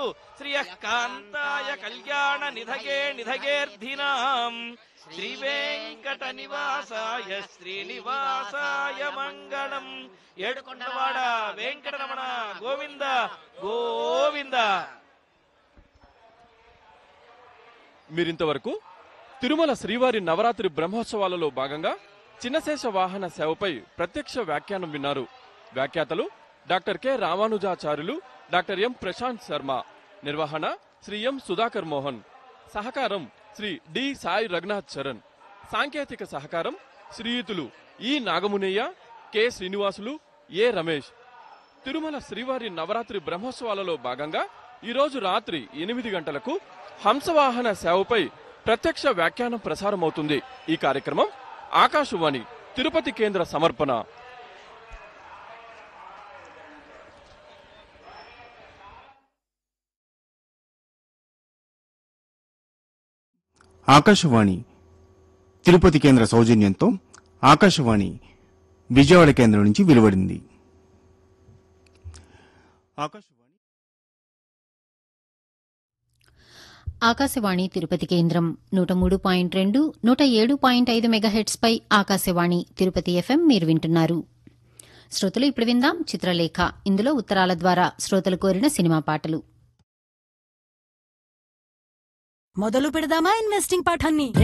శ్రియకాంతాయ కళ్యాణ నిధగే నిధగేర్ధినాం శ్రీ వెంకట నివాసాయ శ్రీనివాసాయ మంగళం ఏడుకొండవాడ వెంకటరమణ గోవింద గోవింద మీరింతవరకు తిరుమల శ్రీవారి నవరాత్రి బ్రహ్మోత్సవాలలో భాగంగా చిన్నశేష వాహన సేవపై ప్రత్యక్ష వ్యాఖ్యానం విన్నారు వ్యాఖ్యాతలు doctor K Ramanujacharyulu doctor M Prashant Sharma నిర్వహణ శ్రీ ఎం సుధాకర్ మోహన్ సహకారం శ్రీ డి సాయి రఘునాథ్ చరణ్ సాంకేతిక సహకారం శ్రీయుతులు E Nagamunayya K Srinivasulu A Ramesh Tirumala శ్రీవారి నవరాత్రి బ్రహ్మోత్సవాలలో భాగంగా ఈరోజు రాత్రి ఎనిమిది గంటలకు హంసవాహన సేవపై ప్రత్యక్ష వ్యాఖ్యానం ప్రసారమవుతుంది ఈ కార్యక్రమం ఆకాశవాణి తిరుపతి కేంద్ర సమర్పణ ఆకాశవాణి తిరుపతి కేంద్ర సౌజన్యంతో ఆకాశవాణి విజయవాడ కేంద్రం నుంచి వెలువడింది ఆకాశవాణి ఆకాశవాణి తిరుపతి కేంద్రం నూట మూడు పాయింట్ రెండు నూట ఏడు పాయింట్ ఐదు మెగాహెట్స్ పై ఆకాశవాణి తిరుపతి ఎఫ్ఎం మీరు వింటున్నారు శ్రోతలు ఇప్పుడు విందాం చిత్రలేఖ ఇందులో ఉత్తరాల ద్వారా శ్రోతలు కోరిన సినిమా పాటలు మొదలు పెడదామా ఇన్వెస్టింగ్ పాఠాన్ని